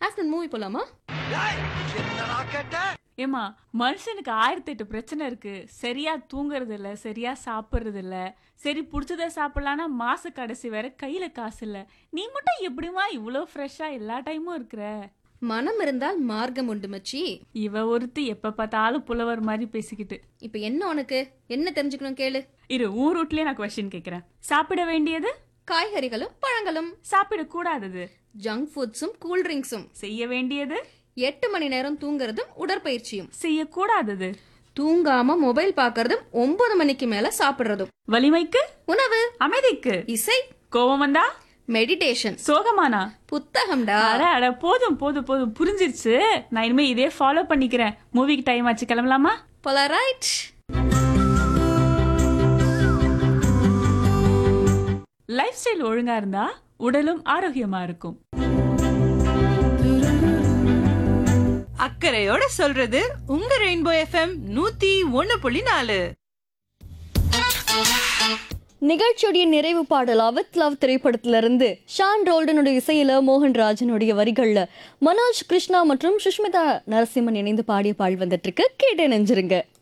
afternoon movie போலாமா ஏமா மனுஷனுக்கு ஆயிரத்தி எட்டு பிரச்சனை இருக்கு சரியா தூங்குறது இல்ல சரியா சாப்பிடுறது இல்ல சரி பிடிச்சத சாப்பிடலான்னா மாச கடைசி வேற கையில காசு இல்ல நீ மட்டும் எப்படிமா இவ்வளோ ஃப்ரெஷ்ஷா எல்லா டைமும் இருக்கிற மனம் இருந்தால் மார்க்கம் உண்டு மச்சி இவ ஒருத்தி எப்ப பார்த்தாலும் புலவர் மாதிரி பேசிக்கிட்டு இப்போ என்ன உனக்கு என்ன தெரிஞ்சுக்கணும் கேளு இரு ஊர் ரூட்லயே நான் கொஸ்டின் கேக்குறேன் சாப்பிட வேண்டியது காய்கறிகளும் பழங்களும் சாப்பிடக்கூடாதது ஜங்க் ஃபுட்ஸும் கூல் ட்ரிங்க்ஸும் செய்ய வேண்டியது எட்டு மணி நேரம் தூங்குறதும் உடற்பயிற்சியும் செய்யக்கூடாதது தூங்காம மொபைல் பார்க்கறதும் ஒன்பது மணிக்கு மேல சாப்பிடுறதும் வலிமைக்கு உணவு அமைதிக்கு இசை கோபம் வந்தா மெடிடேஷன் சோகமானா புத்தகம்டா அட அட போதும் போதும் போதும் புரிஞ்சிருச்சு நான் இனிமே இதே ஃபாலோ பண்ணிக்கிறேன் மூவிக்கு டைம் ஆச்சு கிளம்பலாமா போலரைட் லைஃப் ஸ்டைல் ஒழுங்கா இருந்தா உடலும் ஆரோக்கியமா இருக்கும் அக்கறையோட சொல்றது உங்க ரெயின்போ எஃப்எம் நூத்தி ஒன்னு புள்ளி நாலு நிகழ்ச்சியுடைய நிறைவு பாடல் அவத் லவ் திரைப்படத்திலிருந்து ஷான் ரோல்டனுடைய இசையில மோகன் ராஜனுடைய வரிகள்ல மனோஜ் கிருஷ்ணா மற்றும் சுஷ்மிதா நரசிம்மன் இணைந்து பாடிய பாடல் வந்துட்டு இருக்கு கேட்டு நெஞ்சிருங்க